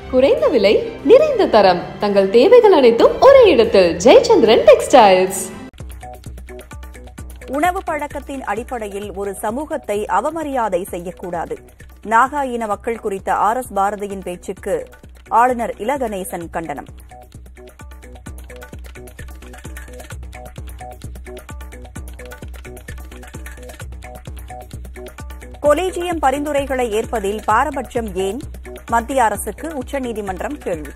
குறைந்த விலை நிறைந்த தரம் தங்கள் தேவைகள் அனைத்தும் ஒரே இடத்தில் ஜெயச்சந்திரன் டெக்ஸ்டைல்ஸ் உணவு பழக்கத்தின் அடிப்படையில் ஒரு சமூகத்தை அவமரியாதை செய்யக்கூடாது நாகா இன மக்கள் குறித்த ஆர் எஸ் பாரதியின் பேச்சுக்கு ஆளுநர் இலகணேசன் கண்டனம் கொலீஜியம் பரிந்துரைகளை ஏற்பதில் பாரபட்சம் ஏன் மத்திய அரசுக்கு உச்சநீதிமன்றம் கேள்வி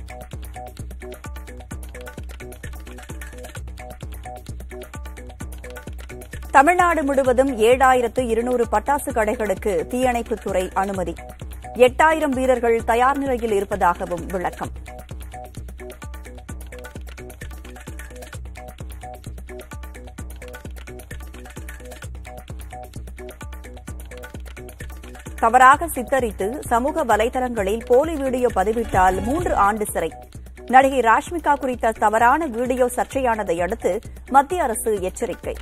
தமிழ்நாடு முழுவதும் ஏழாயிரத்து இருநூறு பட்டாசு கடைகளுக்கு தீயணைப்புத்துறை அனுமதி எட்டாயிரம் வீரர்கள் தயார் நிலையில் இருப்பதாகவும் விளக்கம் தவறாக சித்தரித்து சமூக வலைதளங்களில் போலி வீடியோ பதிவிட்டால் மூன்று ஆண்டு சிறை நடிகை ராஷ்மிகா குறித்த தவறான வீடியோ சர்ச்சையானதை அடுத்து மத்திய அரசு எச்சரிக்கை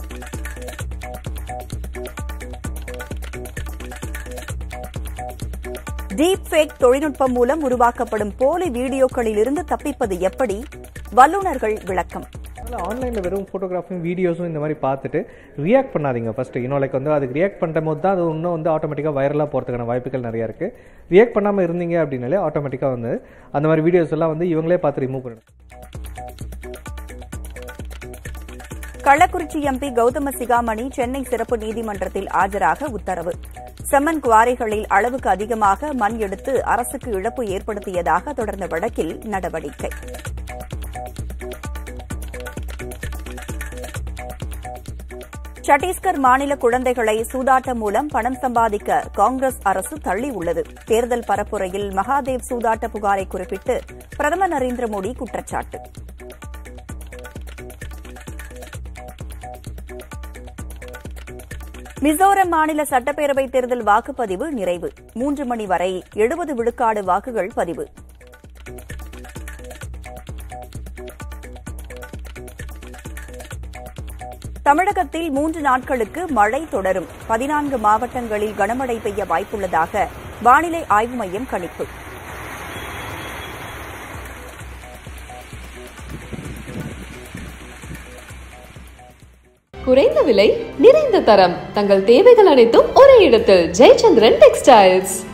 டீப் ஃபேக் தொழில்நுட்பம் மூலம் உருவாக்கப்படும் போலி வீடியோக்களிலிருந்து தப்பிப்பது எப்படி வல்லுநர்கள் விளக்கம் அதனால் ஆன்லைனில் வெறும் ஃபோட்டோகிராஃபும் வீடியோஸும் இந்த மாதிரி பார்த்துட்டு ரியாக்ட் பண்ணாதீங்க ஃபஸ்ட்டு இன்னும் லைக் வந்து அதுக்கு ரியாக்ட் பண்ணுற போது தான் அது இன்னும் வந்து ஆட்டோமேட்டிக்காக வைரலாக போகிறதுக்கான வாய்ப்புகள் நிறையா இருக்குது ரியாக்ட் பண்ணாமல் இருந்தீங்க அப்படின்னாலே ஆட்டோமேட்டிக்காக வந்து அந்த மாதிரி வீடியோஸ் எல்லாம் வந்து இவங்களே பார்த்து ரிமூவ் பண்ணிடும் கள்ளக்குறிச்சி எம்பி கௌதம சிகாமணி சென்னை சிறப்பு நீதிமன்றத்தில் ஆஜராக உத்தரவு செம்மன் குவாரிகளில் அளவுக்கு அதிகமாக மண் எடுத்து அரசுக்கு இழப்பு ஏற்படுத்தியதாக தொடர்ந்த வழக்கில் நடவடிக்கை சத்தீஸ்கர் மாநில குழந்தைகளை சூதாட்டம் மூலம் பணம் சம்பாதிக்க காங்கிரஸ் அரசு தள்ளியுள்ளது தேர்தல் பரப்புரையில் மகாதேவ் சூதாட்ட புகாரை குறிப்பிட்டு பிரதமர் நரேந்திர மோடி குற்றச்சாட்டு மிசோரம் மாநில சட்டப்பேரவை தேர்தல் வாக்குப்பதிவு நிறைவு மூன்று மணி வரை எழுபது விழுக்காடு வாக்குகள் பதிவு தமிழகத்தில் மூன்று நாட்களுக்கு மழை தொடரும் பதினான்கு மாவட்டங்களில் கனமழை பெய்ய வாய்ப்புள்ளதாக வானிலை ஆய்வு மையம் கணிப்பு குறைந்த விலை நிறைந்த தரம் தங்கள் தேவைகள் அனைத்தும் ஒரே இடத்தில் ஜெயச்சந்திரன் டெக்ஸ்டைல்ஸ்